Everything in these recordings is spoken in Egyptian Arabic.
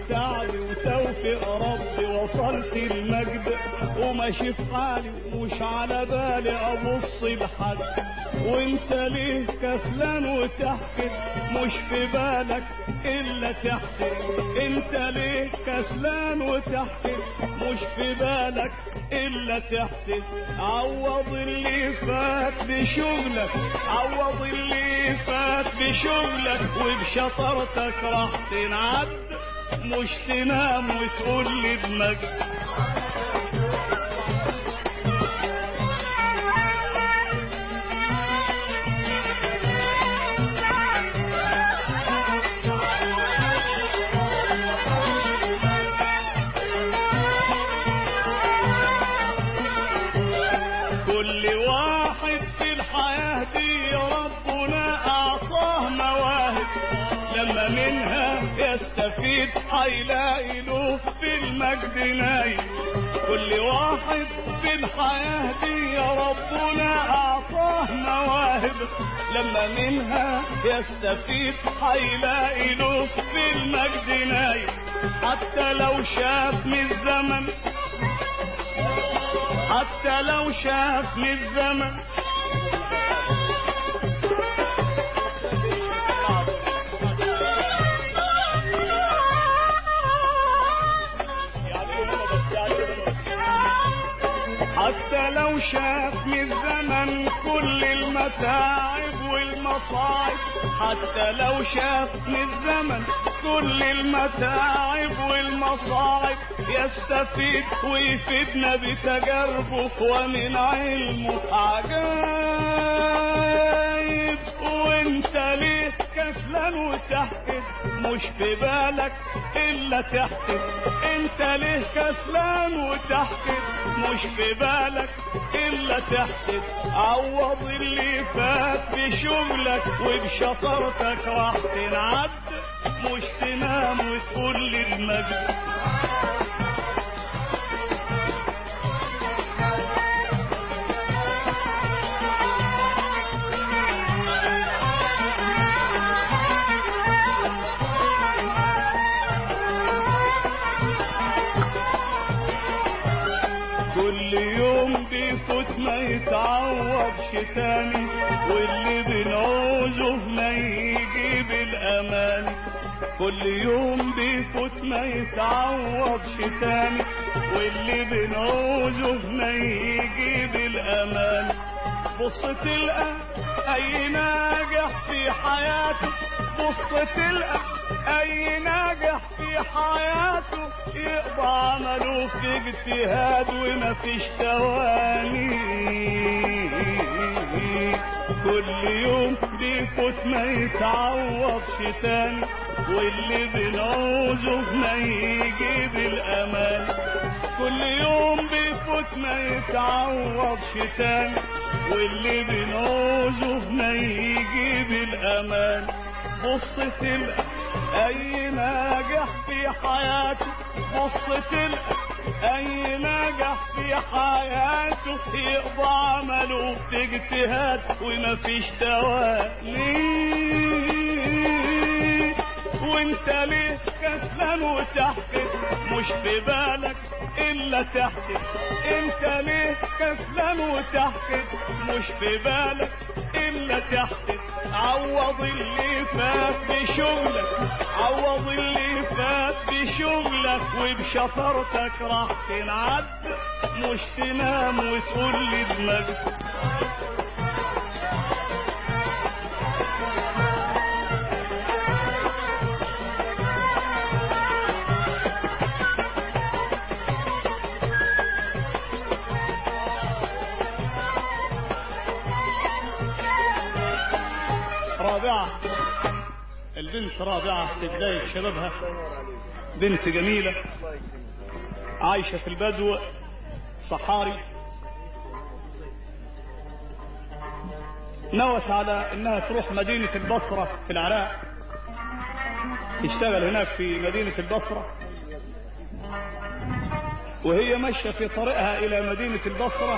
وسعي وتوفيق ربي وصلت المجد وماشي في حالي ومش على بالي ابص لحد وانت ليه كسلان وتحكي مش في بالك الا تحكي انت ليه كسلان وتحكي مش في بالك الا تحسد عوض اللي فات بشغلك عوض اللي فات بشغلك وبشطرتك راح تنعد مش تنام وتقول لي بمجد كل واحد في الحياة دي ربنا أعطاه مواهب لما منها يستفيد هيلاقي له في المجد نايم كل واحد في الحياة دي ربنا أعطاه مواهب لما منها يستفيد هيلاقي له في المجد نايم حتى لو شاف من الزمن حتى لو شاف من الزمن حتى لو شاف من الزمن كل المتاعب والمصاعب حتى لو شاف من الزمن كل المتاعب والمصاعب يستفيد ويفيدنا بتجاربه ومن علمه عجايب وانت ليه كسلان وتحكي مش في بالك الا تحكي انت ليه كسلان وتحكي مش في بالك الا تحسد عوض اللي فات بشغلك وبشطارتك راح تنعد مش تنام وتقول لي المجد كل يوم بيفوت ما يتعوضش تاني واللي بنعوزه ما يجي بالامان كل يوم بيفوت ما يتعوضش تاني واللي بنعوزه ما يجي بالامان بص تلقى اي ناجح في حياته بص تلقى اي ناجح في حياته يقضى عمله في اجتهاد ومفيش تواني كل يوم بيفوت ما يتعوضش تاني واللي بنعوزه ما يجي بالامان كل يوم بيفوت ما يتعوضش تاني واللي بنعوزه ما يجي بالامان بص تلقى اي ناجح في حياته بص تلقى اي ناجح في حياته يقضى عمله في اجتهاد ومفيش تواني وانت ليه كسلان وتحكي مش في بالك الا تحكي انت ليه كسلان وتحكي مش في بالك الا تحكي عوض اللي فات بشغلك عوض اللي فات بشغلك وبشطارتك راح تنعد مش تنام وتقول لي بمجد رابعة البنت رابعة في بداية شبابها بنت جميلة عايشة في البدو صحاري نوت على انها تروح مدينة البصرة في العراق تشتغل هناك في مدينة البصرة وهي ماشية في طريقها الى مدينة البصرة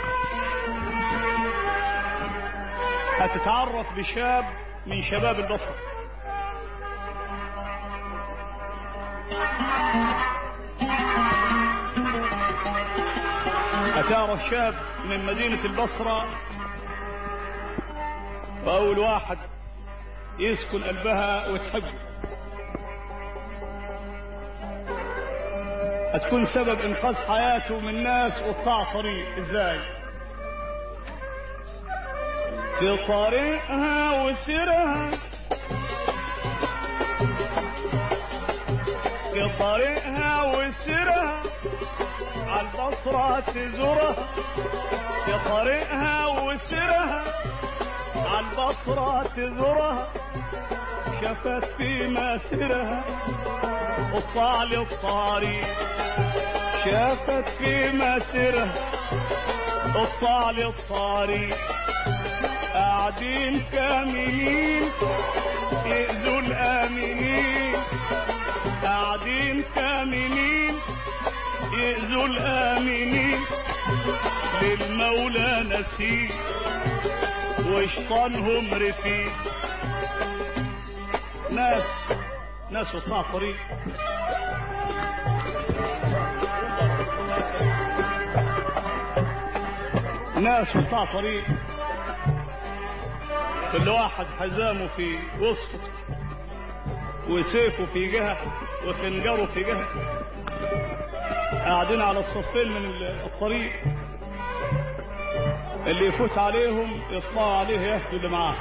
هتتعرف بشاب من شباب البصرة أتاه الشاب من مدينة البصرة وأول واحد يسكن قلبها وتحبه هتكون سبب انقاذ حياته من ناس وقطاع طريق ازاي في طريقها وسيرها في طريقها وسيرها عالبصرة تزورها في طريقها وسيرها عالبصرة تزورها شفت في مسيرها الطال الطريق شافت في مسيرها الطال الطريق قاعدين كاملين يأذوا الآمنين قاعدين كاملين يأذوا الآمنين للمولى نسيب وشطانهم رفيق ناس ناس وقطاع طريق ناس وقطاع طريق كل واحد حزامه في وسطه وسيفه في جهة وخنجره في جهة قاعدين على الصفين من الطريق اللي يفوت عليهم يطلعوا عليه ياخدوا اللي معاه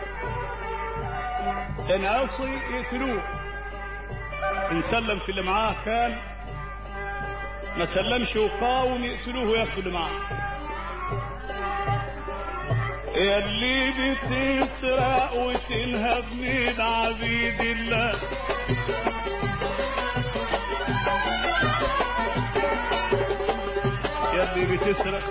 ان عصي يقتلوه ان سلم في اللي معاه كان ما سلمش وقاوم يقتلوه وياخدوا اللي معاه يلي بتسرق وتنهب من عبيد الله يلي بتسرق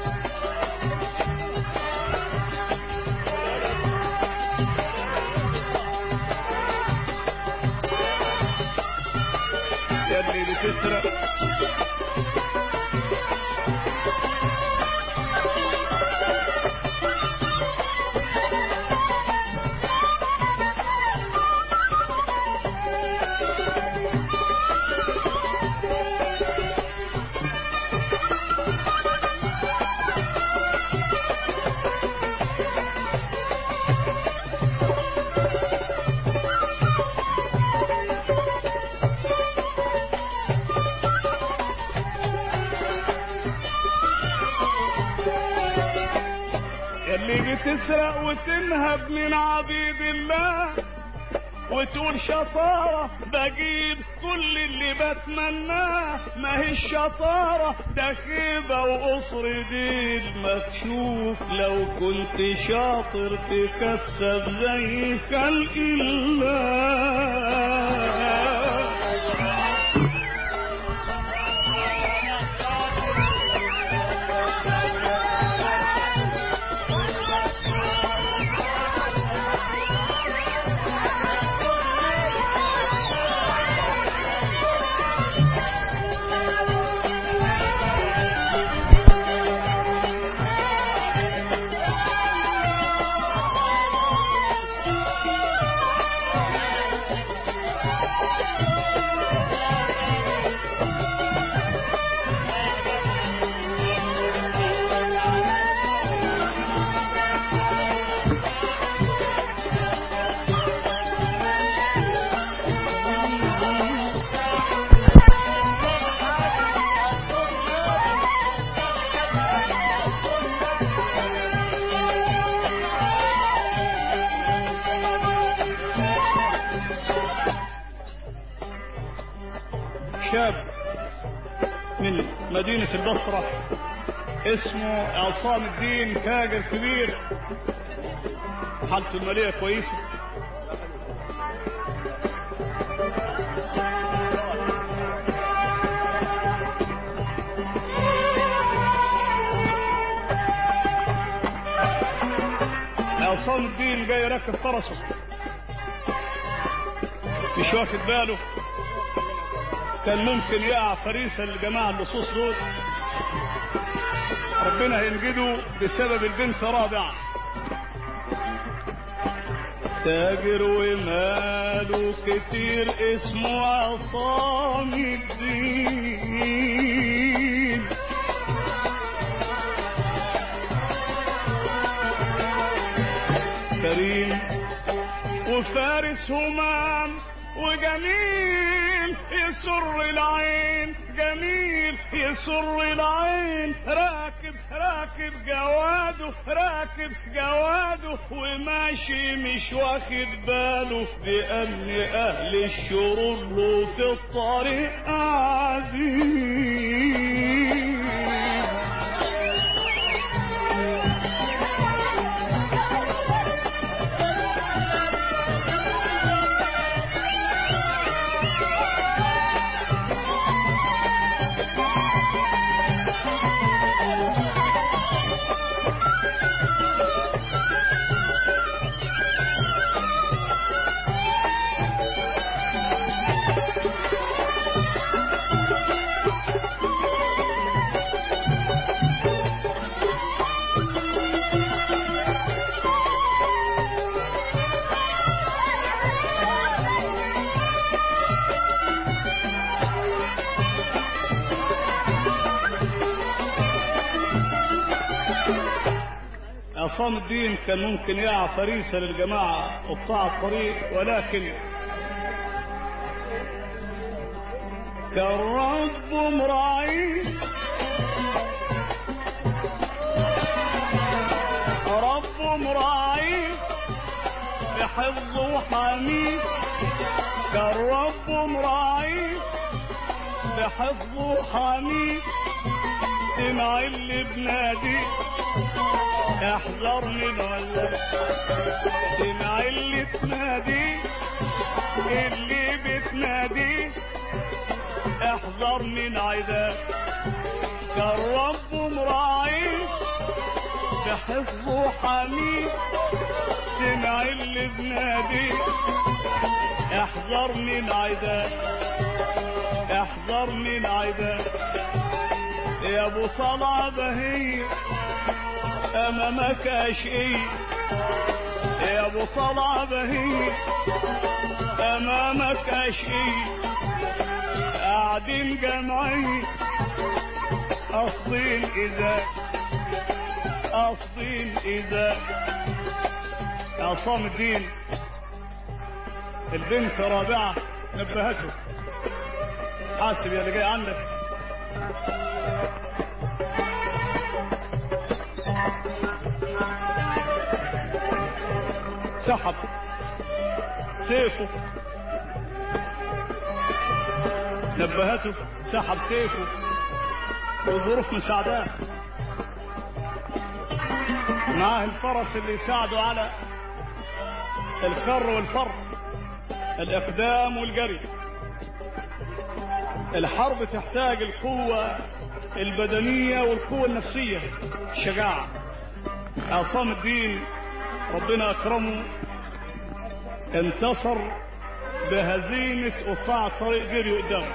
يلي بتسرق يلي بتسرق وتنهب من عبيد الله وتقول شطارة بجيب كل اللي بتمناه ما هي الشطارة ده خيبة وقصر ديل مكشوف لو كنت شاطر تكسب زي خلق الله شاب من مدينة البصرة اسمه عصام الدين تاجر كبير حالته المالية كويسة عصام الدين جاي راكب فرسه مش واخد باله كان ممكن يقع فريسة الجماعة اللصوص دول ربنا هينجده بسبب البنت رابعة تاجر وماله كتير اسمه عصام الدين كريم وفارس همام وجميل يسر العين جميل يسر العين راكب راكب جواده راكب جواده وماشي مش واخد باله بأن أهل الشرور له في الطريق قاعدين عصام الدين كان ممكن يقع فريسة للجماعة قطاع الطريق ولكن كان رب مراعي رب مراعي بحفظه وحميه كان رب مراعي بحفظه وحميه سمع اللي بنادي احذر من ولا سمع اللي تنادي اللي بتنادي احذر من عذاب كان رب مراعي بحفظه حميد سمع اللي بنادي احذر من عذاب احذر من عذاب يا ابو طلع بهيه امامك اشقي يا ابو طلع بهي امامك اشقي قاعدين جمعي قصدين اذا قصدين اذا عصام الدين البنت رابعة نبهته حاسب يا اللي جاي عندك سحب سيفه نبهته سحب سيفه والظروف مساعداه معاه الفرس اللي يساعده على الكر والفر الاقدام والجري الحرب تحتاج القوة البدنية والقوة النفسية الشجاعة عصام الدين ربنا اكرمه انتصر بهزيمة قطاع الطريق جري قدامه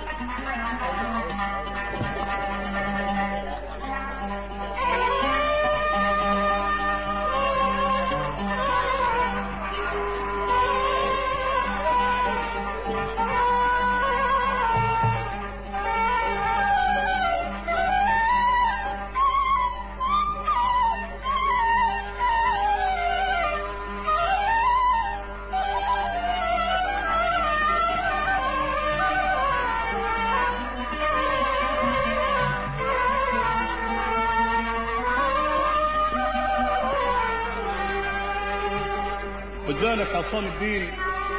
وذلك عصام الدين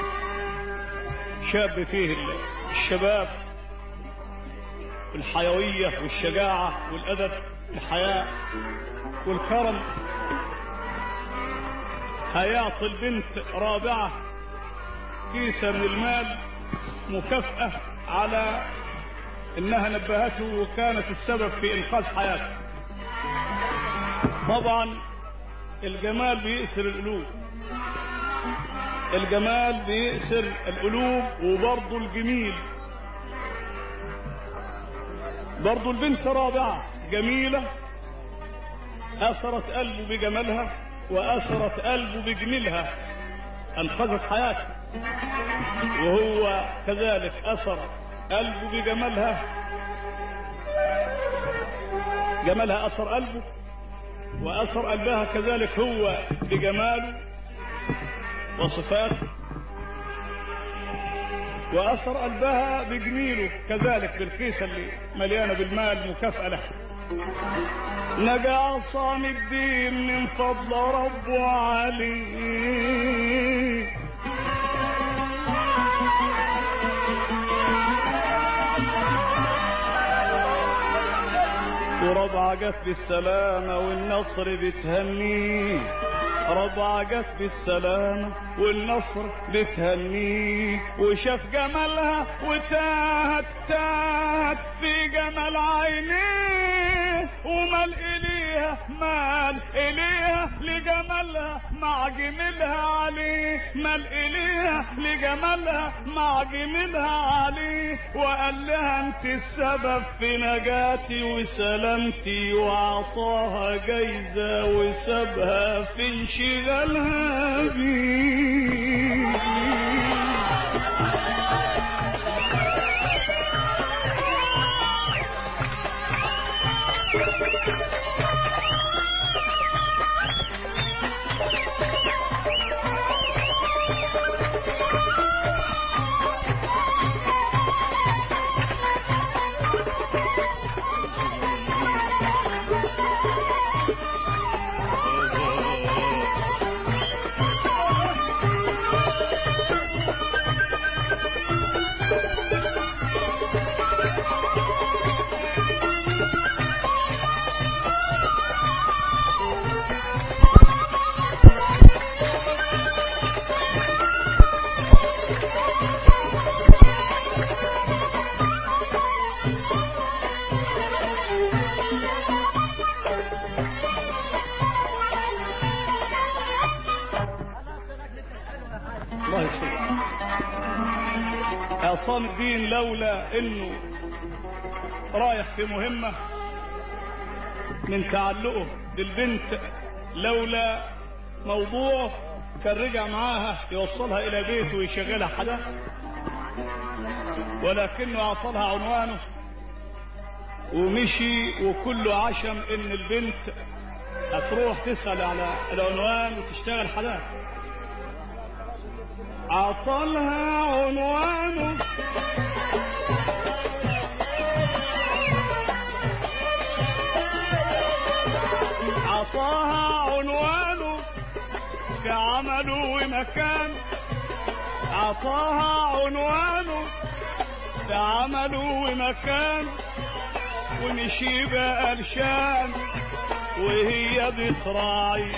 شاب فيه الشباب والحيوية والشجاعة والأدب الحياء والكرم هيعطي البنت رابعة كيسة من المال مكافأة على انها نبهته وكانت السبب في انقاذ حياته طبعا الجمال بيأسر القلوب الجمال بيأسر القلوب وبرضه الجميل برضه البنت رابعة جميلة أثرت قلبه بجمالها وأثرت قلبه بجميلها انقذت حياته وهو كذلك اثر قلبه بجمالها جمالها اثر قلبه واثر قلبها كذلك هو بجماله وصفاته واثر قلبها بجميله كذلك بالكيسه اللي مليانه بالمال مكافاه له نجا عصام الدين من فضل ربه عليه وربع جت بالسلامة والنصر بتهنيه ربع جت بالسلامة والنصر بتهنيه وشاف جمالها وتاهت تاهت في جمال عينيه ومال إليها مال إليها لجمالها مع جميلها عليه مال إليها لجمالها مع جميلها عليه وقال لها انت السبب في نجاتي وسلامتي وعطاها جايزة وسابها في انشغالها بيه الله يسلمك عصام الدين لولا انه رايح في مهمة من تعلقه بالبنت لولا موضوع كان رجع معاها يوصلها الى بيته ويشغلها حدا ولكنه اعطلها عنوانه ومشي وكله عشم ان البنت هتروح تسأل على العنوان وتشتغل حدا عطلها عنوانه عطاها عنوانه في عمله ومكان عطاها عنوانه في عمله ومكان ومشي بقى الشام وهي بتراعي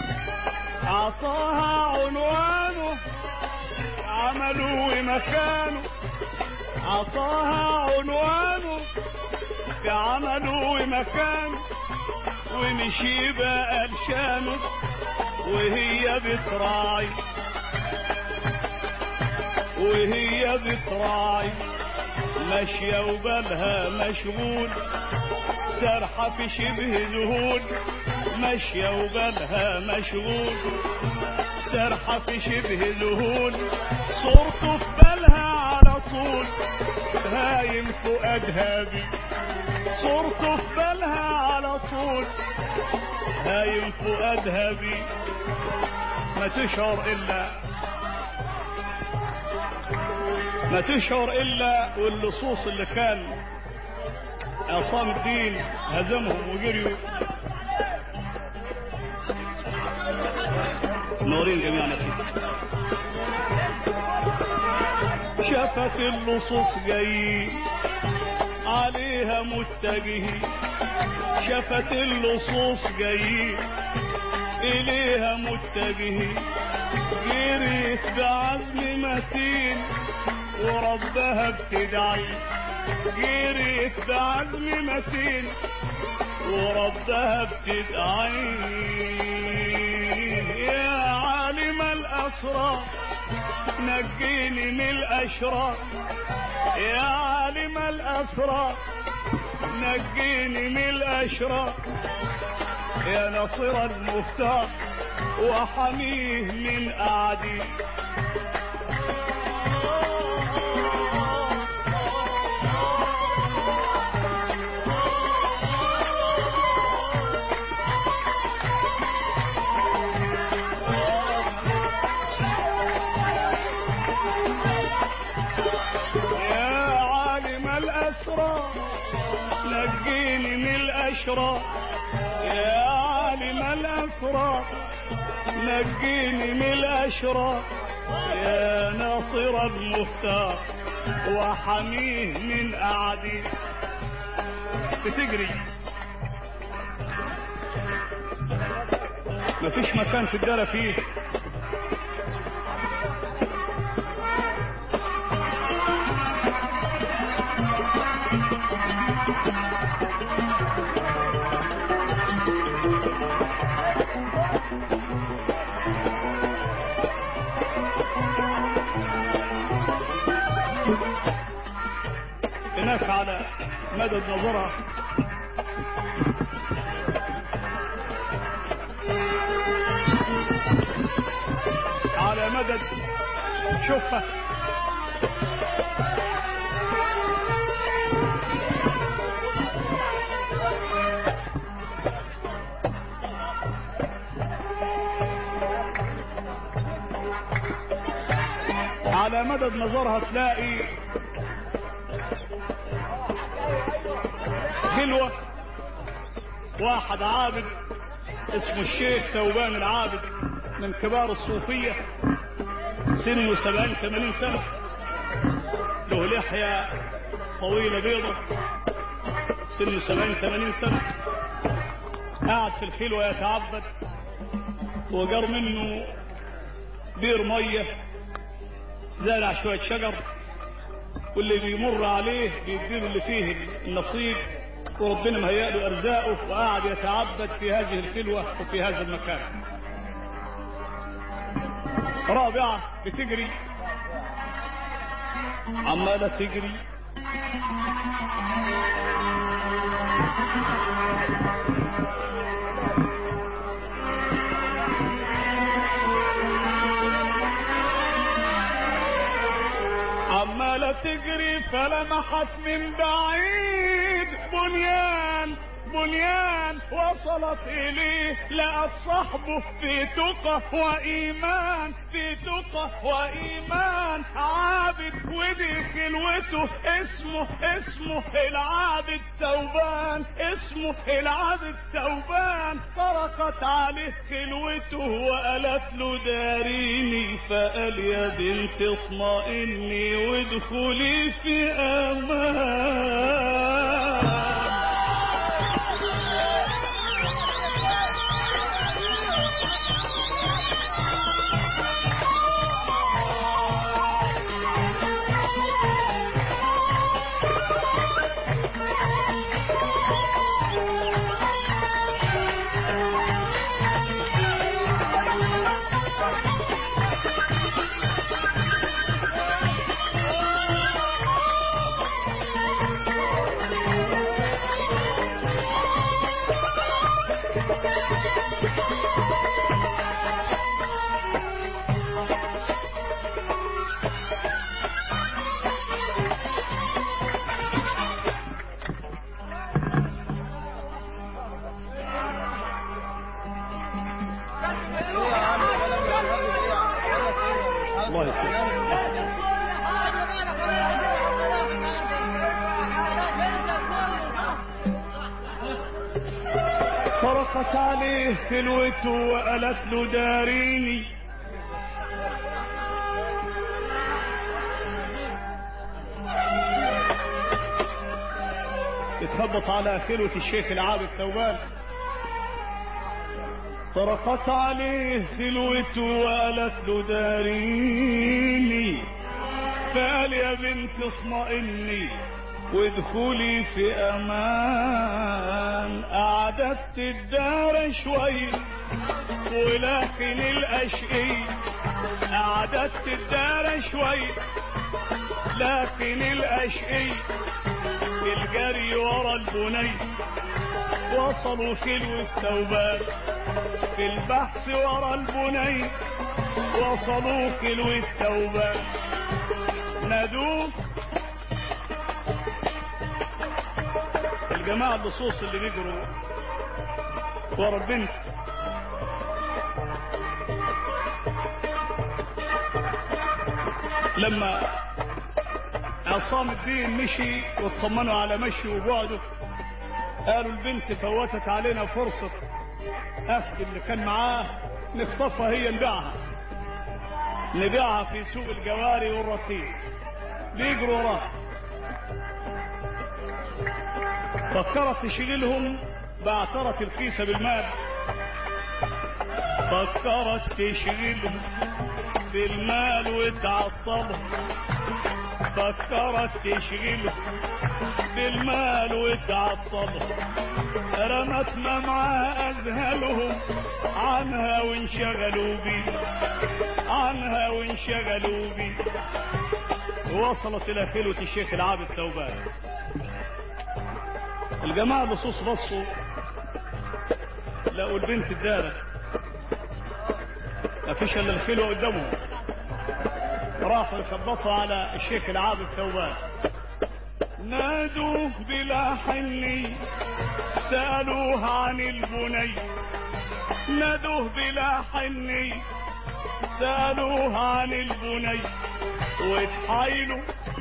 عطاها عنوانه عمله ومكانه عطاها عنوانه في عمله ومكانه ومشي بقى لشانه وهي بتراعي وهي بتراعي ماشية وبالها مشغول سرحة في شبه ذهول ماشية وبالها مشغول سرحة في شبه ذهول صورته في بالها على طول هايم فؤادها بي صورته في بالها على طول هايم فؤادها بي ما تشعر إلا ما تشعر إلا واللصوص اللي كان عصام الدين هزمهم وجريوا نورين جميعا يا سيدي شافت اللصوص جاي عليها متجه شافت اللصوص جاي إليها متجه جريت بعزم متين وربها بتدعي جريت بعزم متين وربها بتدعي يا عالم الأسرار نجيني من الأشرار يا عالم الأسرار نجيني من الأشرار يا نصر المختار وحميه من أعدي يا عالم الأسرار نجيني من الأشرار يا عالم الأسرار نجيني من الأشرار يا ناصر المختار وحميه من أعدي بتجري مفيش مكان في الدار فيه هناك على مدى نظرها على مدد شوفها على مدد نظرها تلاقي خلوة واحد عابد اسمه الشيخ ثوبان العابد من كبار الصوفية سنه سبعين ثمانين سنة له لحية طويلة بيضة سنه سبعين ثمانين سنة قاعد في الخلوة يتعبد وجار منه بير مية زارع شوية شجر واللي بيمر عليه بيديله اللي فيه النصيب وربنا مهيأ له ارزاقه وقاعد يتعبد في هذه الخلوه وفي هذا المكان. رابعه بتجري عماله تجري عمالة تجري فلمحت من بعيد بنيان بنيان وصلت إليه لقت صاحبه في تقى وإيمان في تقى وإيمان عابد ودي خلوته اسمه اسمه العابد توبان اسمه العابد توبان طرقت عليه خلوته وقالت له داريني فقال يا بنت اطمئني وادخلي في امان الله يسلمك طرقت عليه خلوته وقالت له داريني يتخبط على خلوة الشيخ العابد ثوبان طرقت عليه خلوته وقالت له داريني فقال يا بنت اطمئني وادخلي في امان قعدت الدار شوي ولكن الاشقي قعدت الدار شوي لكن الاشقي في الجري ورا البني وصلوا خلو الثوبان في البحث ورا البني وصلوا خلو الثوبان نادوه الجماعة اللصوص اللي بيجروا ورا البنت لما عصام الدين مشي واطمنوا على مشي وبعده قالوا البنت فوتت علينا فرصة أخت اللي كان معاه نخطفها هي نبيعها نبيعها في سوق الجواري والرقيق بيجروا وراها فكرت تشغلهم باعترت الكيسة بالمال فكرت تشغلهم بالمال وتعطلهم فكرت تشغلهم بالمال وتعطلهم رمت معها أذهلهم عنها وانشغلوا بي عنها وانشغلوا بي وصلت إلى خلوة الشيخ العابد ثوبان الجماعة بصوص بصوا لقوا البنت اتدارت ما فيش الا الخلوة قدامهم راحوا يخبطوا على الشيخ العابد ثوبان نادوه بلا حني سألوه عن البني نادوه بلا حني سألوه عن البني واتحايلوا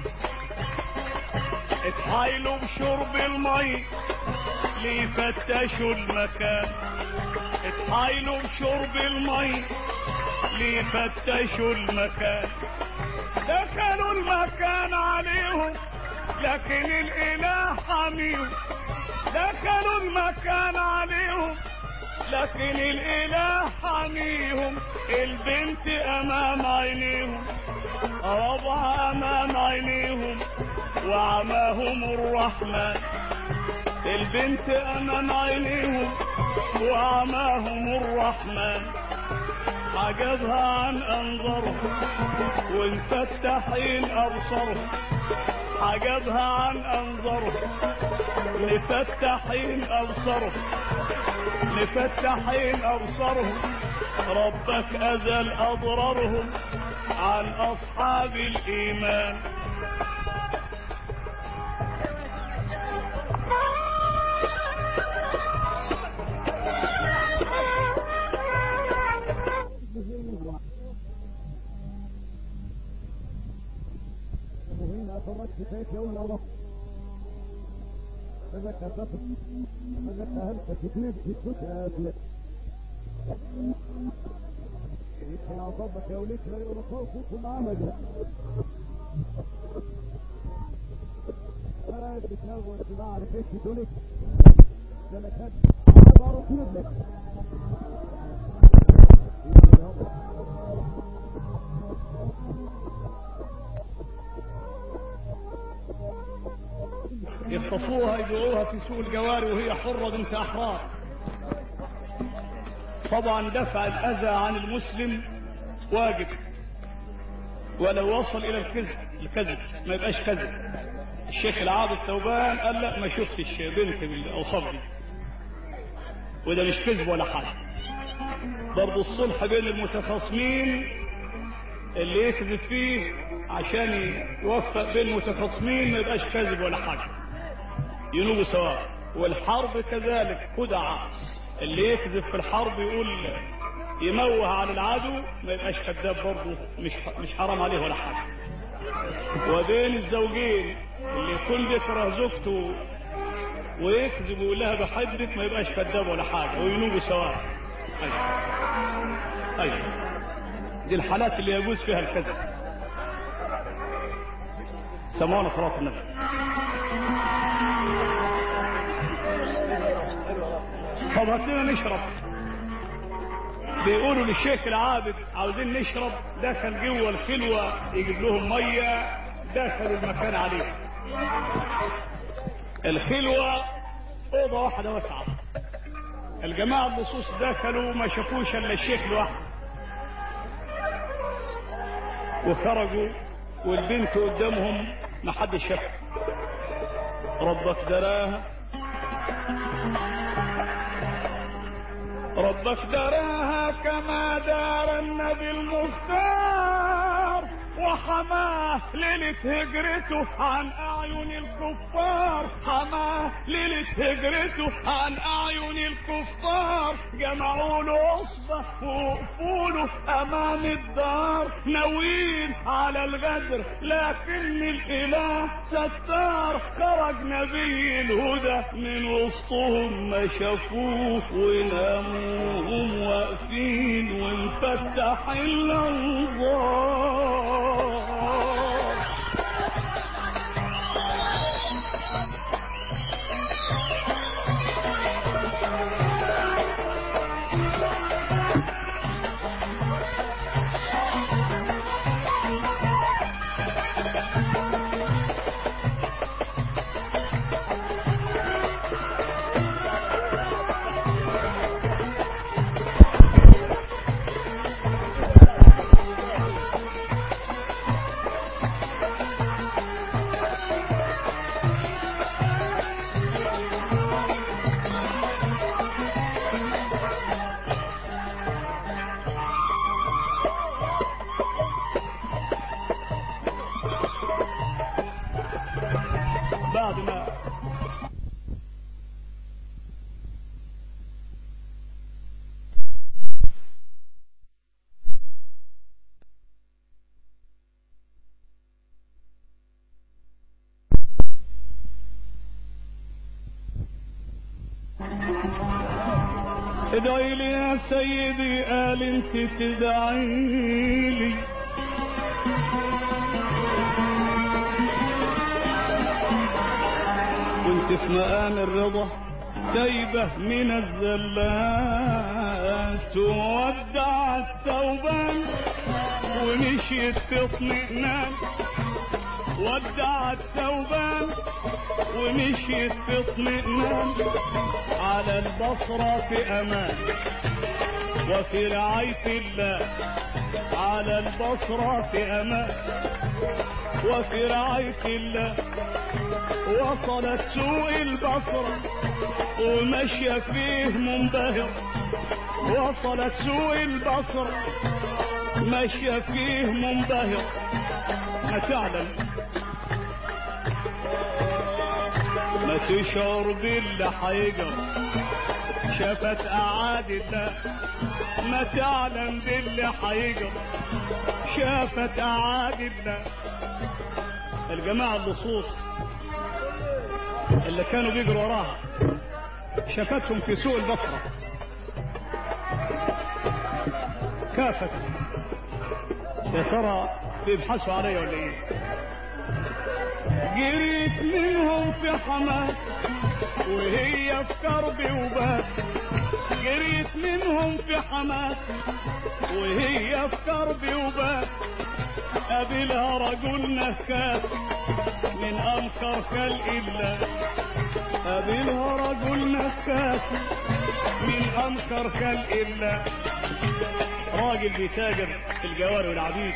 اتحايلوا بشرب المي ليفتشوا المكان اتحايلوا بشرب المي ليفتشوا المكان دخلوا المكان عليهم لكن الاله حميهم دخلوا المكان عليهم لكن الاله حميهم البنت امام عينيهم رضع امام عينيهم وعماهم الرحمن البنت امام عينيهم وعماهم الرحمن حجبها عن انظرهم وانفتحين ابصرهم حجبها عن انظرهم مفتحين ابصرهم مفتحين ابصرهم ربك ازل اضرارهم عن اصحاب الايمان فرقت بيت يوم الله فذاك الرفض فذاك هلك تكليف في الكتاب يمكن عصبك يا وليك لا يقول صوتكم عمدا أنا بتنور اتباع على كيف دولك لما كان عبارة لك يخطفوها يبيعوها في سوق الجواري وهي حرة بنت أحرار طبعا دفع الأذى عن المسلم واجب ولو وصل إلى الكذب الكذب ما يبقاش كذب الشيخ العابد ثوبان قال لا ما شفتش بنت بالأوصاف دي وده مش كذب ولا حاجة برضه الصلح بين المتخاصمين اللي يكذب فيه عشان يوفق بين المتخاصمين ما يبقاش كذب ولا حاجة ينوبوا سواء والحرب كذلك خدعة اللي يكذب في الحرب يقول يموه عن العدو ما يبقاش كذاب برضه مش مش حرام عليه ولا حاجة وبين الزوجين اللي يكون بيكره زوجته ويكذب ويقول لها بحبك ما يبقاش كذاب ولا حاجة وينوبوا سواء أيوة. أيوة. دي الحالات اللي يجوز فيها الكذب سمونا صلاة النبي طب هاتنا نشرب بيقولوا للشيخ العابد عاوزين نشرب دخل جوه الخلوة يجيب لهم مية دخلوا المكان عليه الخلوة أوضة واحدة واسعة الجماعة اللصوص دخلوا ما شافوش إلا الشيخ لوحده وخرجوا والبنت قدامهم ما حدش شافها ربك دراها ربك دراها كما دار النبي المختار وحماه ليلة هجرته عن أعين الكفار حماه ليلة هجرته عن أعين الكفار جمعوا له عصبة ووقفوا له أمام الدار ناويين على الغدر لكن الإله ستار خرج نبي الهدى من وسطهم ما شافوه وناموا هم واقفين وانفتح الأنظار بعد ما ادعي لي يا سيدي قال انت تدعي لي كنت في مقام الرضا تايبة من الزلات وودع التوبان ومشيت في اطمئنان ودع التوبان ومشيت في اطمئنان على البصرة في امان وفي رعاية الله على البصرة في امان وفي رعاية الله وصلت سوق البصرة وماشية فيه منبهر وصلت سوق البصرة ماشية فيه منبهر ما تعلم ما تشعر باللي حيجر شافت أعاد الله ما تعلم باللي حيجر شافت أعاد الله الجماعة اللصوص اللي كانوا بيجروا وراها شافتهم في سوق البصرة كافت يا ترى بيبحثوا عليا ولا ايه جريت منهم في حماس وهي في كرب وبات جريت منهم في حماس وهي في كرب وبات قابلها رجل نكاس من انكر خلق الله قابلها رجل نكاس من انكر خلق الله راجل بيتاجر في الجواري والعبيد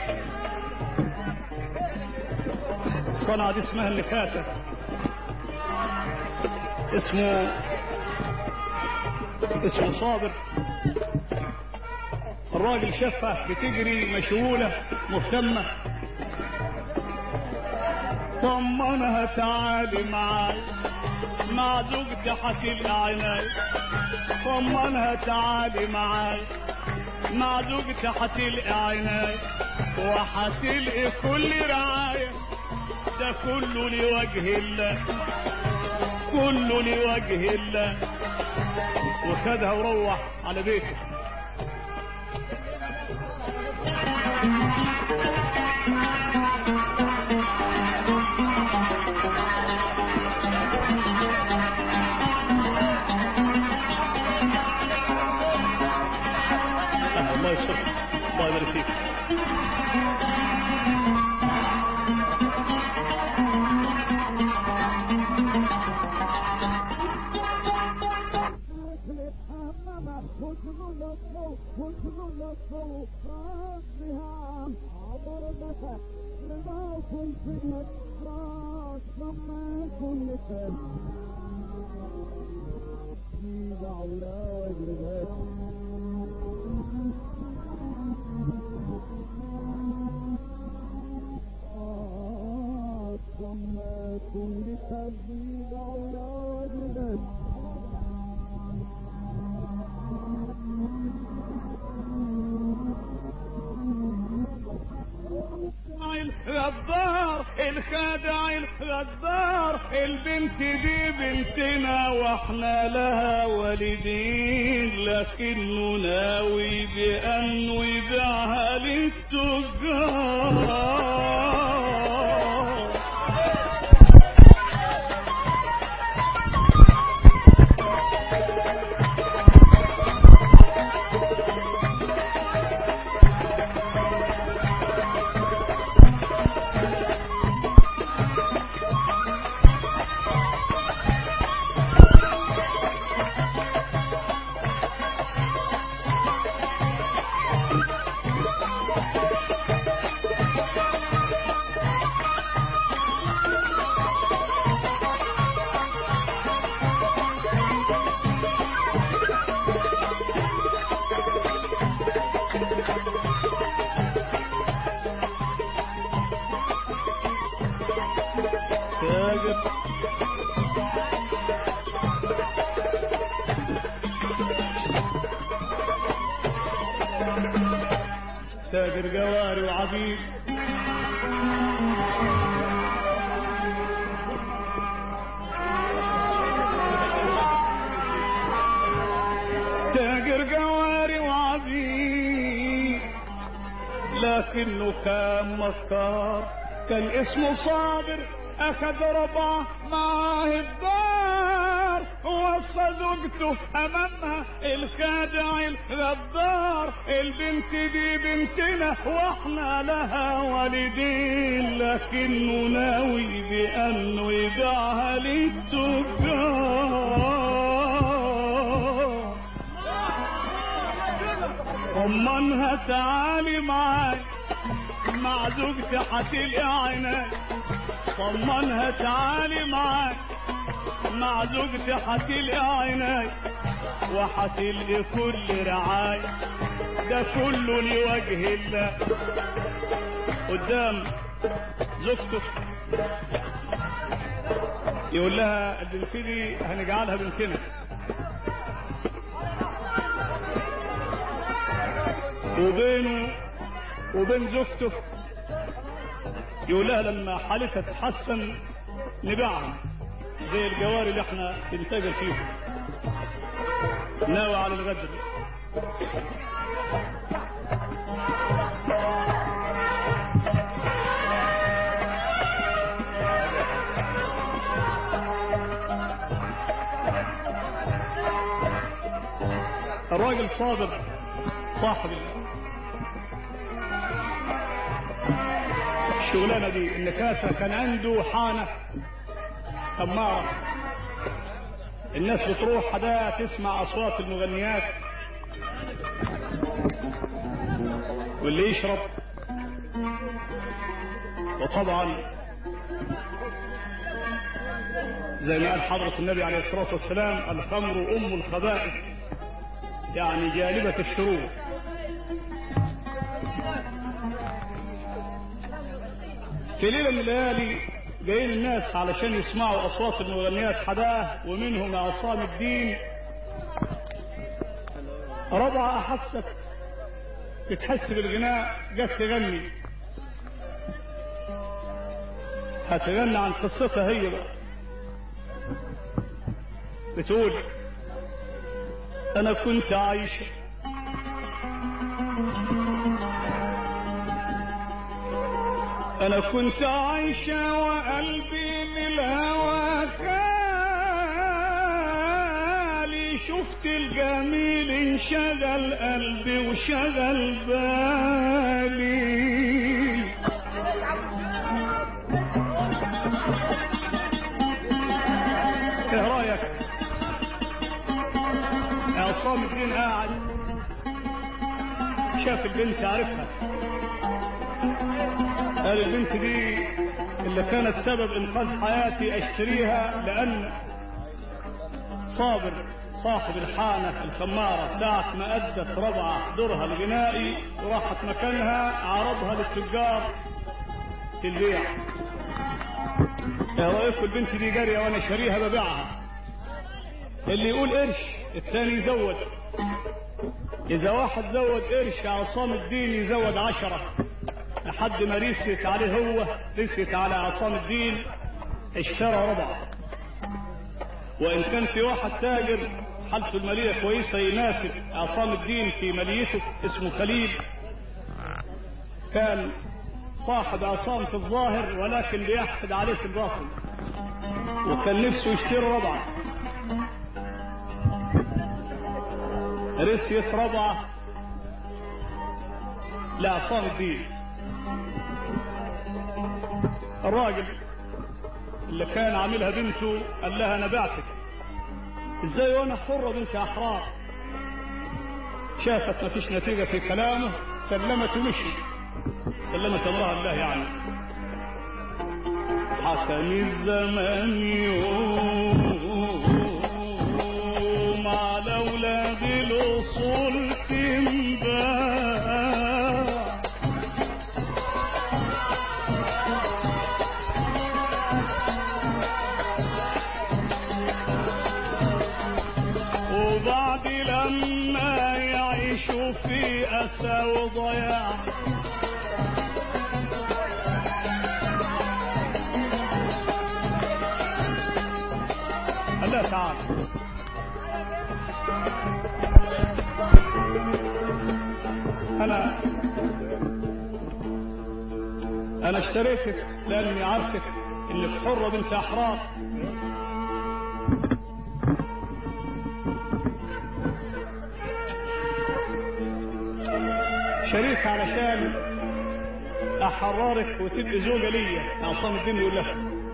الصنعة دي اسمها النكاسة اسمه اسمه صابر الراجل شافها بتجري مشغولة مهتمة طمنها تعالي معاي مع زوجتي هتلقى عيناي طمنها تعالي معاي مع زوجتي هتلقى عيناي وهتلقي كل رعاية ده كله لوجه الله كله لوجه الله وخدها وروح على بيته الله يستر الله يبارك فيك رضاكم في المفراش لما كل الخال في دعونا وجربات آه ثم كل في دعونا وجربات الغدار الخادع الغدار البنت دي بنتنا واحنا لها والدين لكنه ناوي بأنه يبيعها للتجار تاجر تاجر جواري وعبيد تاجر جواري وعبيد لكنه كان مكار كان اسمه صابر اخذ ربع معاه الدار ووصى زوجته امامها الخادع الغدار البنت دي بنتنا واحنا لها والدين لكنه ناوي بانه يبيعها للتجار طمنها تعالي معاي مع زوجتي هتلقى عيناي طمنها تعالي معاي مع زوجتي هتلقى عيناي وهتلقي كل رعاية ده كله لوجه الله قدام زوجته يقول لها البنت دي هنجعلها بنتنا وبينه وبين زوجته يقول لها لما حالتها تتحسن نبيعها زي الجواري اللي احنا بنتاجر فيهم ناوي على الغدر الراجل صابر صاحب الشغلانه دي النكاسه كان عنده حانه خماره الناس بتروح حدا تسمع اصوات المغنيات واللي يشرب وطبعا زي ما قال حضرة النبي عليه الصلاة والسلام الخمر أم الخبائث يعني جالبة الشرور في ليلة من الليالي جايين الناس علشان يسمعوا أصوات المغنيات حداه ومنهم عصام الدين ربعة أحست بتحس بالغناء جت تغني هتغني عن قصتها هي بقى بتقول أنا كنت عايشة أنا كنت عايشة وقلبي للهوى خالي شفت الجميل انشغل قلبي وشغل بالي ايه رايك عصام الدين قاعد شاف البنت عرفها قال البنت دي اللي كانت سبب انقاذ حياتي اشتريها لان صابر صاحب الحانة الخمارة ساعة ما أدت ربعة دورها الغنائي وراحت مكانها عرضها للتجار في البيع يا رأيكم البنت دي جارية وأنا شاريها ببيعها اللي يقول قرش الثاني يزود إذا واحد زود قرش عصام الدين يزود عشرة لحد ما ريست عليه هو ريست على عصام الدين اشترى ربع وإن كان في واحد تاجر حالته المالية كويسة يناسب عصام الدين في ماليته اسمه خليل كان صاحب عصام في الظاهر ولكن بيحقد عليه في الباطن وكان نفسه يشتري ربعه رسيت ربعة لعصام الدين الراجل اللي كان عاملها بنته قال لها انا بعتك ازاي وانا حرة بنت احرار شافت مفيش نتيجة في كلامه سلمت ومشي سلمت امرها الله يعني حكم الزمان يوم على اولاد الاصول تنباع وبعد لما يعيشوا في أسى وضياع لا تعال أنا أنا اشتريتك لأني عارفك إنك حرة بنت أحرار شريك علشان احررك وتبقي زوجه ليا عصام الدين يقول لها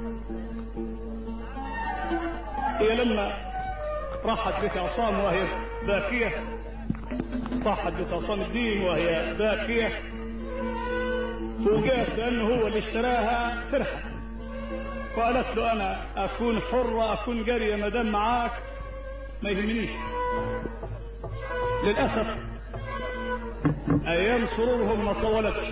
هي لما راحت بيت عصام وهي باكيه راحت بيت عصام الدين وهي باكيه فوجئت لانه هو اللي اشتراها فرحت وقالت له انا اكون حره اكون جاريه ما دام معاك ما يهمنيش للاسف ايام سرورهم ما طولتش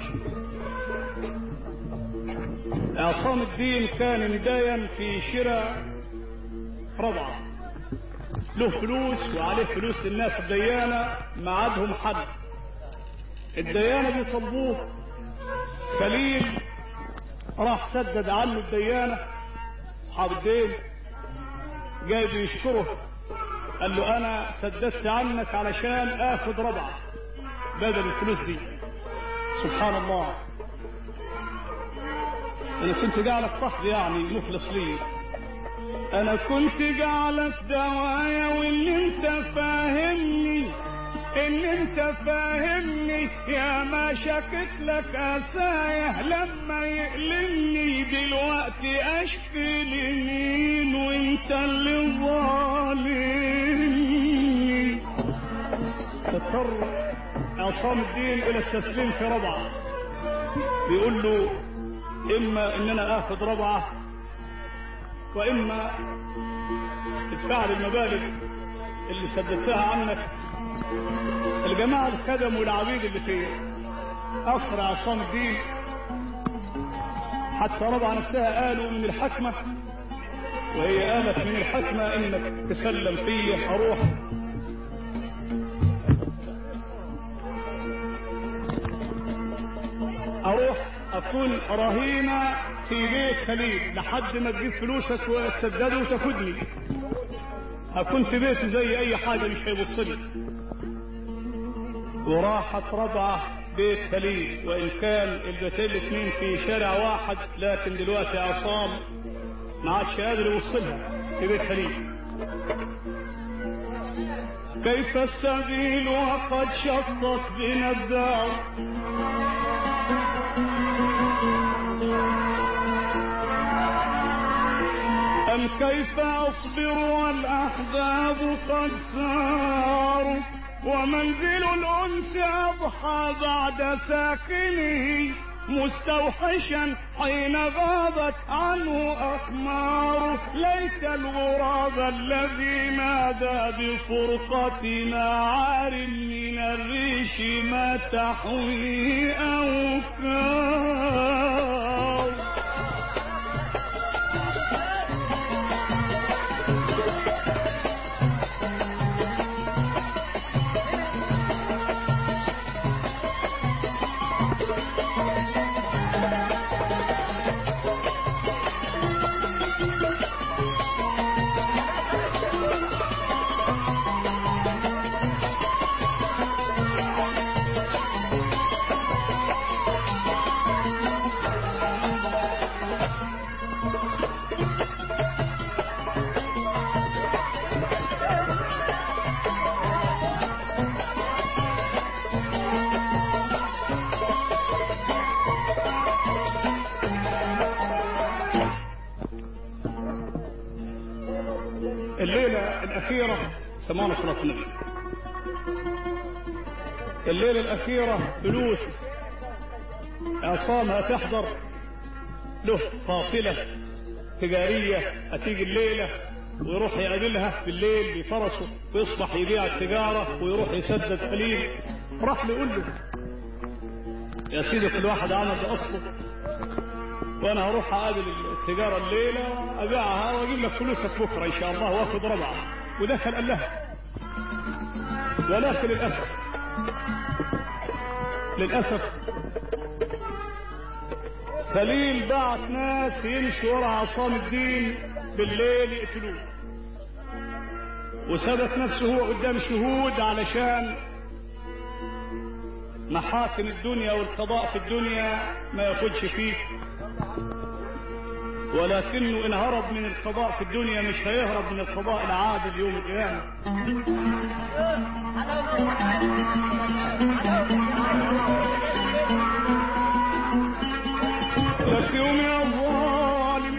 عصام الدين كان مداين في شراء ربعة له فلوس وعليه فلوس للناس الديانة ما عادهم حد الديانة بيطلبوه خليل راح سدد عنه الديانة اصحاب الدين جاي بيشكره قال له انا سددت عنك علشان اخد ربعه بدل الفلوس دي سبحان الله انا كنت جعلك صاحبي يعني مخلص لي انا كنت جعلك دوايا وان انت فاهمني ان انت فاهمني يا ما شكت لك اسايا لما يقلمني دلوقتي اشكي لمين وانت اللي ظالمني تضطر عصام الدين الى التسليم في ربعه بيقول له اما ان انا اخذ ربعه واما تدفع لي المبالغ اللي سددتها عنك الجماعه الخدم والعبيد اللي في قصر عصام الدين حتى ربعه نفسها قالوا من الحكمه وهي قالت من الحكمه انك تسلم فيا اروح اروح اكون رهينة في بيت خليل لحد ما تجيب فلوسك وتسدده وتاخدني اكون في بيته زي اي حاجة مش هيبصلي وراحت ربعة بيت خليل وان كان البيتين الاثنين في شارع واحد لكن دلوقتي عصام ما عادش قادر يوصلها في بيت خليل كيف السبيل وقد شطت بنا الدار أم كيف أصبر والأحباب قد ساروا ومنزل الأنس أضحى بعد ساكنه مستوحشا حين غابت عنه أخماره ليت الغراب الذي نادى بفرقتنا عار من الريش ما تحوي أوكار الليلة الأخيرة سمعنا صلاة النبي الليلة الأخيرة فلوس عصامة تحضر له قافلة تجارية هتيجي الليلة ويروح يقابلها بالليل بفرسه ويصبح يبيع التجارة ويروح يسدد قليل راح له يقول له يا سيدي كل واحد عمل بأصله وانا هروح اقابل التجاره الليله ابيعها واجيب لك فلوسك بكره ان شاء الله واخد ربعه ودخل قال لها ولكن للاسف للاسف خليل بعت ناس يمشوا ورا عصام الدين بالليل يقتلوه وثبت نفسه هو قدام شهود علشان محاكم الدنيا والقضاء في الدنيا ما ياخدش فيه ولكنه ان هرب من القضاء في الدنيا مش هيهرب من القضاء العادل يوم القيامه لك يوم يا ظالم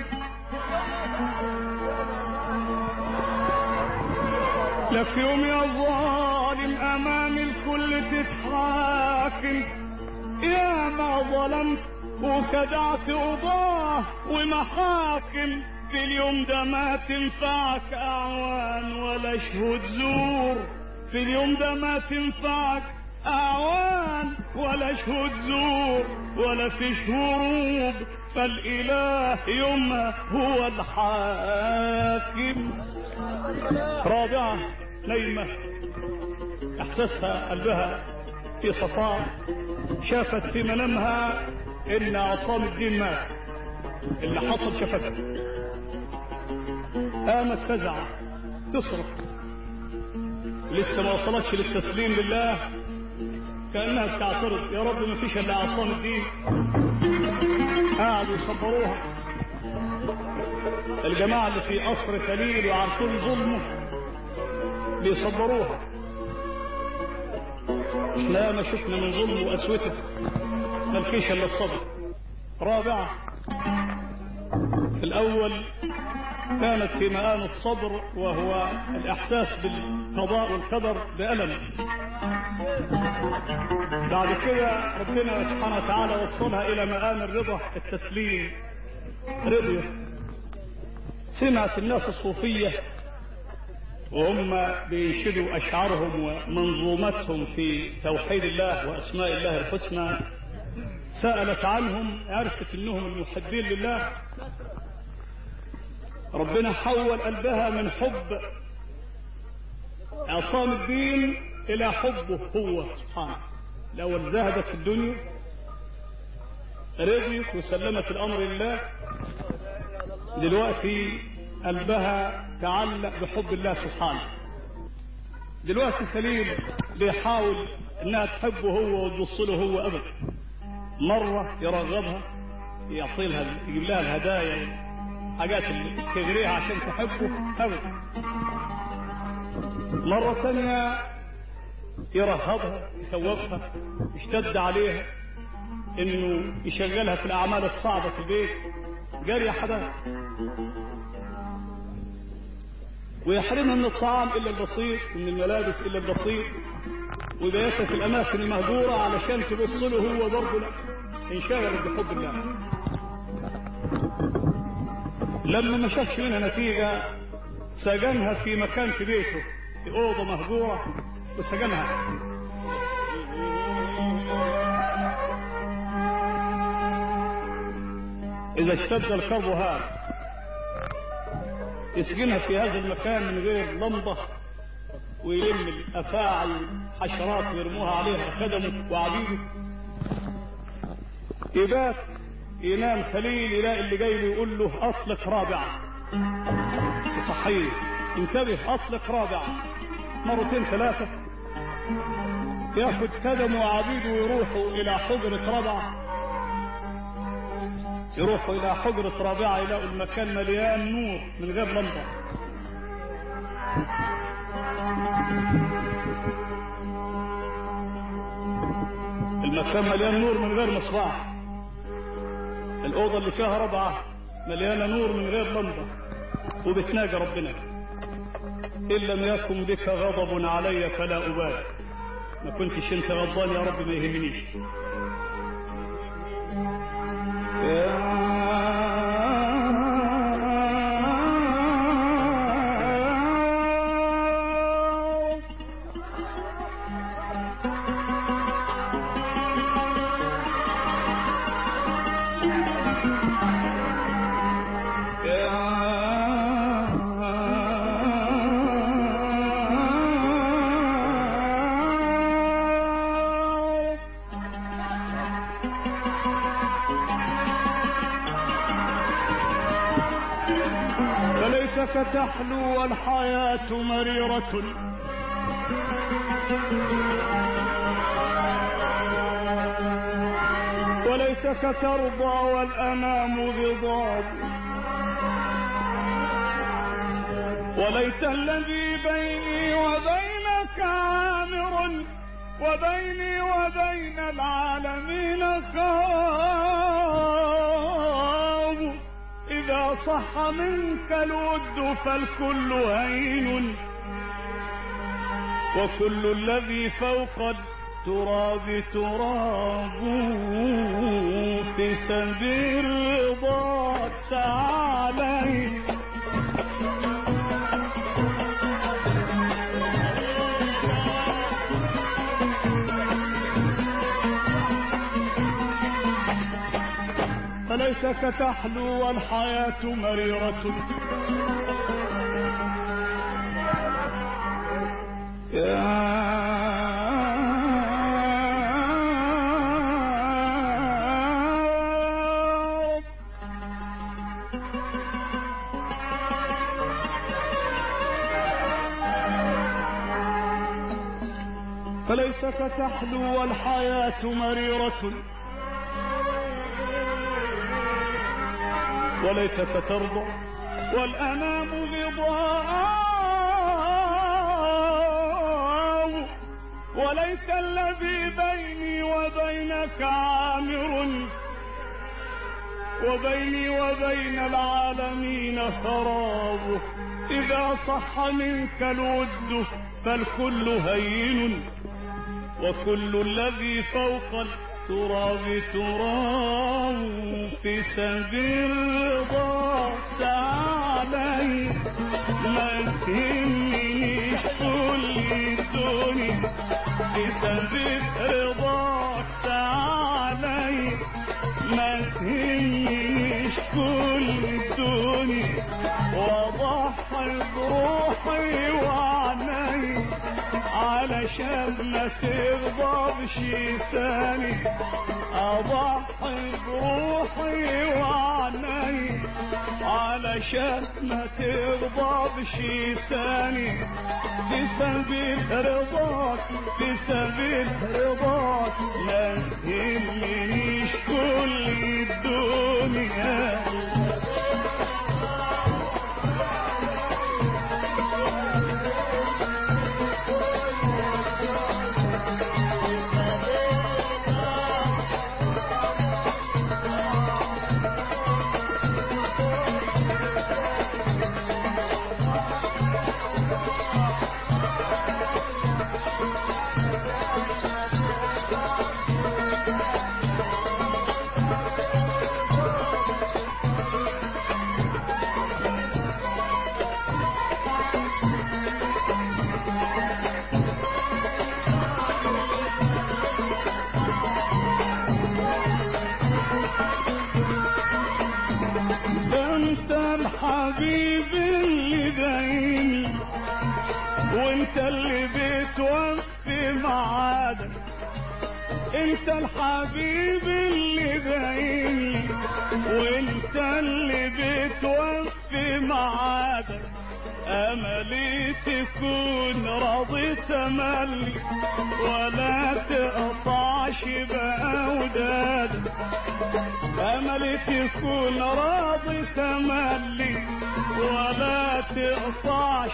لك يوم يا ظالم امام الكل تتحاكم يا ما ظلمت وخدعت قضاه ومحاكم في اليوم ده ما تنفعك اعوان ولا شهود زور في اليوم ده ما تنفعك اعوان ولا شهود زور ولا فيش هروب فالاله يوم هو الحاكم رابعه نايمه احساسها قلبها في صفاء شافت في منامها ان عصام الدين مات اللي حصل شافته قامت فزع تصرخ لسه ما وصلتش للتسليم لله كانها بتعترض يا رب ما فيش الا عصام الدين قعدوا يصبروها الجماعه اللي في قصر خليل وعارفين ظلمه بيصبروها لا ما شفنا من ظلمه وقسوته ملكيش الا الصبر رابعة الأول كانت في مقام الصبر وهو الإحساس بالقضاء والقدر بألم بعد كده ربنا سبحانه وتعالى وصلها إلى مقام الرضا التسليم رضيت سمعت الناس الصوفية وهم بينشدوا أشعارهم ومنظومتهم في توحيد الله وأسماء الله الحسنى سألت عنهم عرفت انهم المحبين لله ربنا حول قلبها من حب عصام الدين الى حبه هو سبحانه الاول زهدت في الدنيا رضيت وسلمت الامر لله دلوقتي قلبها تعلق بحب الله سبحانه دلوقتي خليل بيحاول انها تحبه هو وتبص له هو ابدا مرة يرغبها يعطي لها يجيب لها الهدايا حاجات اللي تغريها عشان تحبه أبدا مرة ثانية يرهبها يخوفها يشتد عليها انه يشغلها في الاعمال الصعبة في البيت جارية حدا ويحرمها من الطعام الا البسيط ومن الملابس الا البسيط ويبيتها في الاماكن المهجورة علشان تبص له هو برضه لا انشغلت بحب الله لما ما شافش منها نتيجة سجنها في مكان في بيته في أوضة مهجورة وسجنها إذا اشتد الكرب هذا يسجنها في هذا المكان من غير لمبة ويلم الأفاعي حشرات ويرموها عليها خدمه وعبيده يبات ينام خليل يلاقي اللي جاي له يقول له أطلق رابعة صحيح انتبه أطلق رابعة مرتين ثلاثة ياخد خدمه وعبيده ويروحوا إلى حجرة رابعة يروحوا إلى حجرة رابعة يلاقوا المكان مليان نور من غير لمبة المكان مليان نور من غير مصباح الأوضة اللي فيها ربعة مليانة نور من غير لمبة وبتناجى ربنا إن لم يكن بك غضب علي فلا أبالي ما كنتش انت غضبان يا رب ما يهمنيش فليتك تحلو والحياة مريرة وليتك ترضى والأنام غضاب وليت الذي بيني وبينك عامر وبيني وبين العالمين خاب إذا صح منك الود فالكل هين وكل الذي فوق التراب تراب في سبيل رضاك سعالي فليتك تحلو والحياة مريرة يا رب فليتك تحلو والحياة مريرة وليتك ترضى والأنام غضاء وليت الذي بيني وبينك عامر وبيني وبين العالمين خراب إذا صح منك الود فالكل هين وكل الذي فوق التراب تراب في سبيل رضاك سعالي ما تهمنيش كل الدنيا في سبيل رضاك سعالي ما تهمنيش كل الدنيا واضحي بروحي وعناي علشان ما تغضبش لساني اضحي بروحي وعناي علشان ما تغضبش لساني في سبيل رضاك في سبيل رضاك ما تهمنيش كل الدنيا حبيبي اللي باين وانت اللي بتوفي معادك انت الحبيب اللي باين وانت اللي بتوفي معادك املي تكون راضي تملي ولا تقطعش باودادك املي تكون راضي تملي ولا تقطعش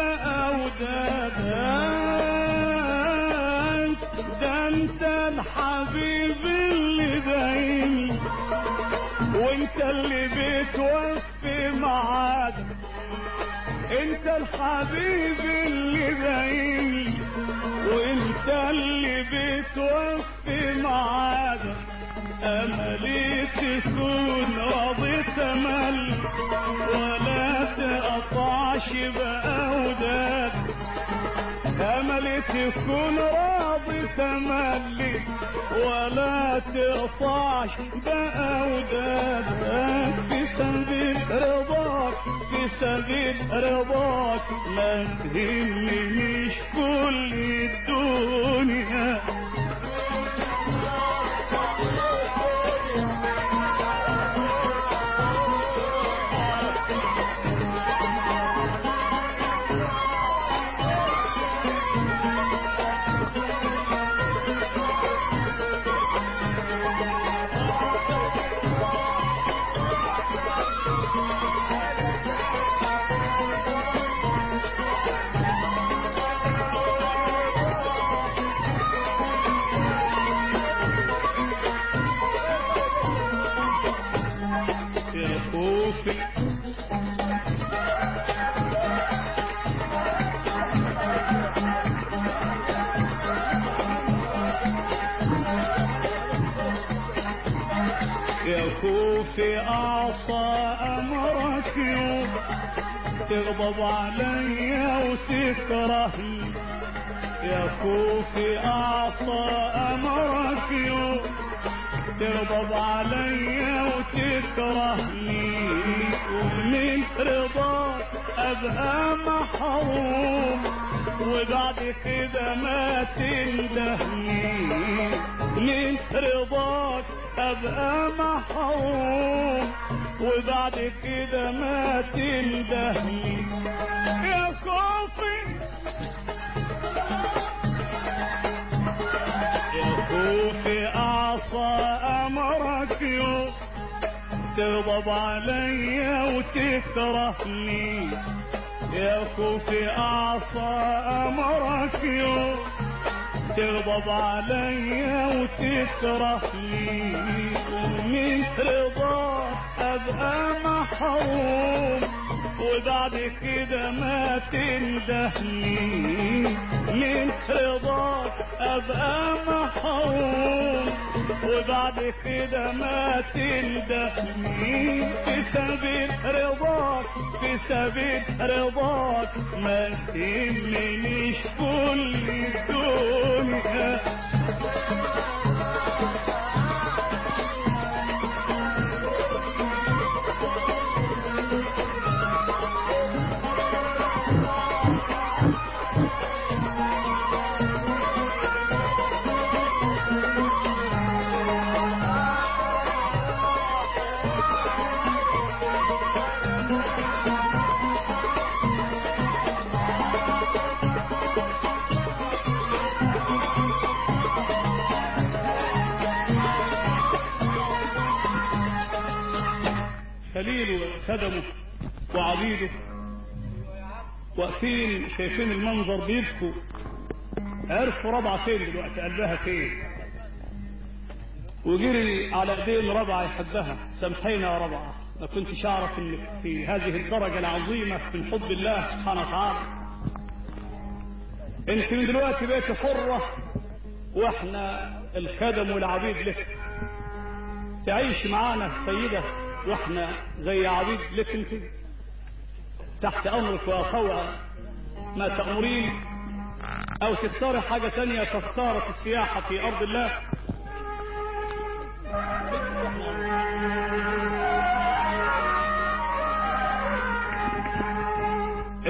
باودادك ده انت الحبيب اللي باين وانت اللي بتوفي معادك انت الحبيب اللي باين وانت اللي بتوفي معادك املي تكون راضي تمل ولا تقطعش باوداد املي تكون راضي تملي ولا تقطعش باودادك في سبيل رضاك في سبيل رضاك ما تهمنيش كل الدنيا يا خوفي يا خوفي أعصى أمرك يوم تغضب علي وتكرهني يا خوفي أعصى أمرك يوم تغضب علي وتكرهني ومن رضاك ابقى محروم وبعد كده ما تندهني من رضاك ابقى محروم وبعد كده ما تندهني يا خوفي يا خوفي أعصى أمرك يوم تغضب علي وتكرهني يا خوفي أعصى أمرك يوم تغضب علي وتكرهني ومن رضاك أبقى محروم وبعد كده ما تندهني من رضاك ابقى محروم وبعد كده ما تندهني في سبيل رضاك في سبيل رضاك ما تهمنيش كل الدنيا خليل وخدمه وعبيده واقفين شايفين المنظر بيبكوا عرفوا ربعة فين دلوقتي قلبها فين وجري على ايدين ربعة يحبها سامحينا يا ربعة ما كنتش اعرف انك في هذه الدرجة العظيمة من حب الله سبحانه وتعالى انت من دلوقتي بقيت حرة واحنا الخدم والعبيد لك تعيش معانا سيدة واحنا زي عبيد لك انت تحت امرك واطوع ما تأمرين او تختاري حاجة تانية كاختارت السياحة في ارض الله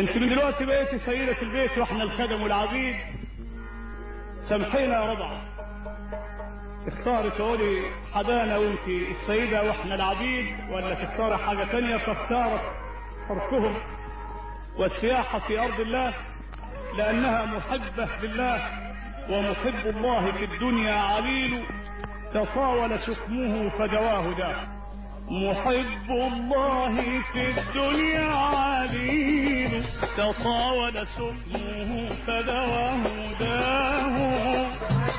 انت من دلوقتي بقيتي سيدة البيت واحنا الخدم والعبيد سامحينا يا رضعة تختاري تقولي حدانا وانت السيدة واحنا العبيد ولا تختاري حاجة تانية فاختارت تركهم والسياحة في أرض الله لأنها محبة لله ومحب الله في الدنيا عليل تطاول سقمه فدواه داه محب الله في الدنيا عليل تطاول سقمه فدواه داه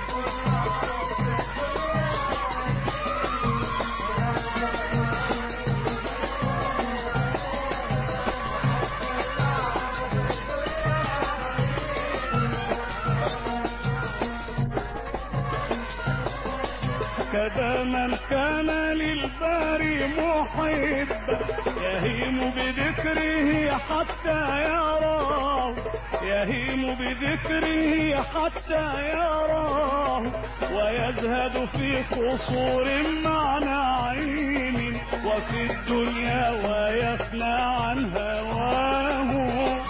كذا من كان للباري محبا يهيم بذكره حتى يراه يهيم بذكره حتى يراه ويزهد في قصور مع نعيم وفي الدنيا ويفنى عن هواه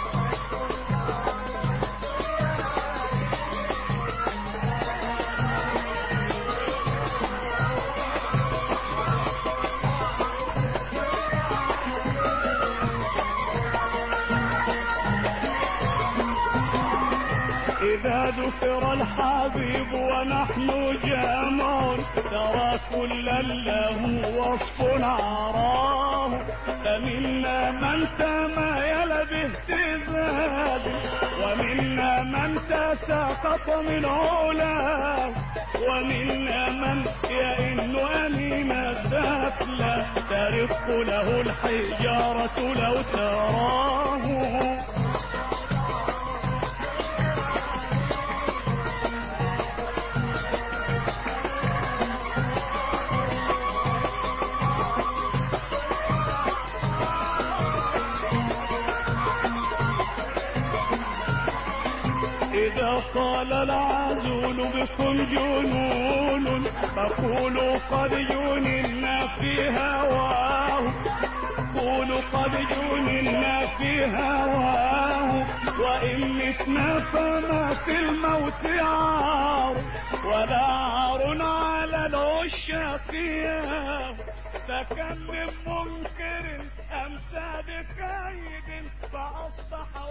إذا ذكر الحبيب ونحن جمع ترى كلا له وصف عراه فمنا من تمايل باهتزاز ومنا من تساقط من علاه ومنا من يئن أمين الدفلة ترق له الحجارة لو تراه إذا قال العزول بكم جنون فقولوا قد جننا في هواه قولوا قد جننا في هواه وإن متنا فما في الموت عار ولا عار على العشاق ياه فكم من منكر أمسى بكيد فأصبح